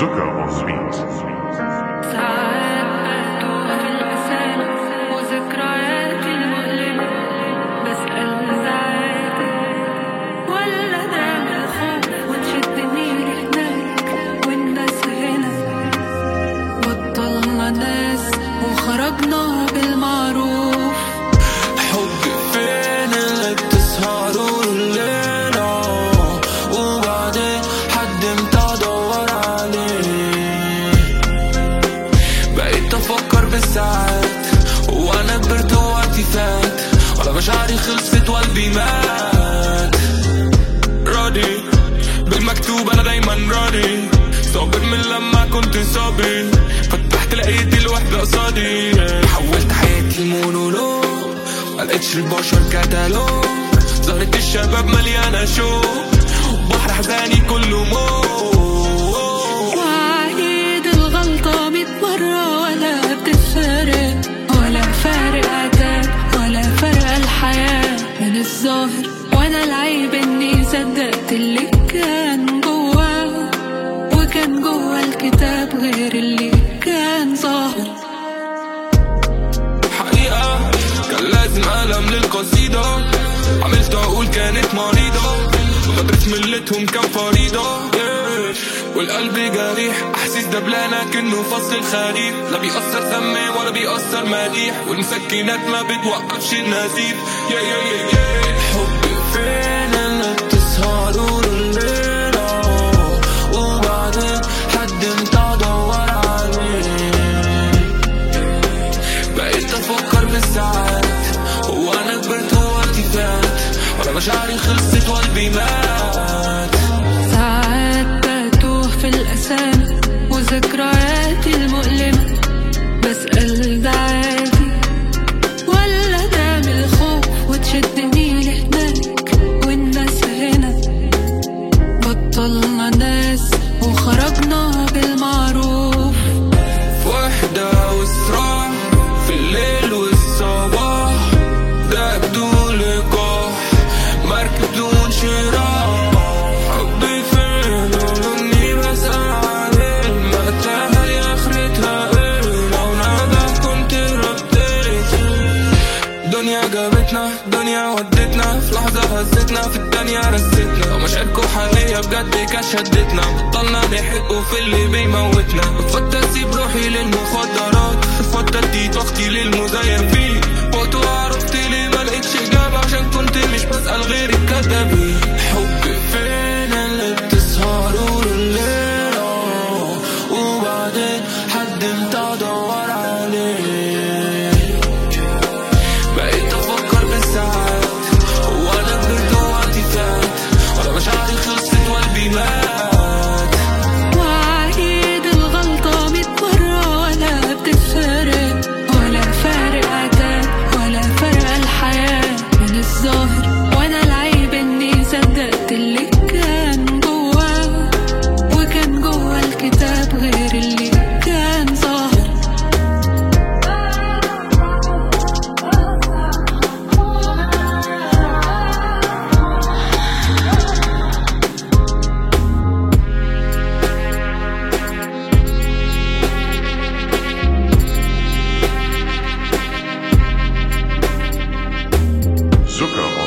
Zucker on Sweet. ساعات بتوه في الأسامي وذكرياتي المؤلمة بسأل ساعاتي ولا دام الخوف وتشدني لهناك والناس هنا بطلنا ناس وخرجنا بالمعروف حب فين اللي بتسهروا الليلة وبعدين حد امتى ادور عليه بقيت افكر بالساعات وانا كبرت ووقتي فات ولا مشاعري خلصت وقلبي مات راضي بالمكتوب انا دايما راضي صابر من لما كنت صابي فتحت لقيت الوحدة قصادي حولت حياتي لمونولوج ملقتش البشر كتالوج ظهرت الشباب مليانة شوق بحر حزاني كله موت وعيد الغلطة ميت مرة ولا بتفرق ولا فارق عتاب ولا فرق الحياة من الظاهر وانا العيب اني صدقت اللي كان جواه وكان جوا الكتاب غير اللي كان ظاهر حقيقة كان لازم قلم للقصيدة عملت أقول كانت مريضة غدرت ملتهم كان فريضة yeah. والقلب جريح أحاسيس دبلانة كأنه فصل الخريف لا بيأثر سمي ولا بيأثر مديح والمسكنات ما بتوقفش النزيف يا يا يا يا حب فين اللي بتسهروا الليلة وبعدين حد امتى ادور عليه بقيت افكر بالساعات وانا كبرت ووقتي فات ولا مشاعري خلصت وقلبي مات ساعات بتوه في الأسامي وذكرياتي المؤلمة بسأل ده عادي ولا دام الخوف وتشدني لهناك والناس هنا بطلنا ناس وخرجنا بالمعروف وحدة وصراع في الليل والصباح ده بدون لقاح مركب بدون شراع حبي فين ولوني بسأل عليه ما تلاقي آخرتها ايه لو نادى كنت رديت دنيا جابتنا دنيا ودتنا في لحظة هزتنا في الدنيا رستنا ومشاعركو حقيقية بجد كانت شدتنا بطلنا نحقوا في اللي بيموتنا بفضل اسيب روحي للمخدرات بفضل اديت وقتي للمزيفين وقت عرفت ليه ما لقيتش اجابة عشان كنت مش بسأل غير الكدابين حب فين اللي بتسهروا الليلة وبعدين حد امتى ادور عليه بقيت افكر بالساعات وانا كبرت ووقتي فات ولا مشاعري خلصت وقلبي مات وعيد الغلطة ميت مرة ولا بتفرق ولا فارق عتاب ولا فرق الحياة من الظاهر وانا العيب اني صدقت اللي كان جواه وكان جوا الكتاب غير اللي كان ظاهر Zucker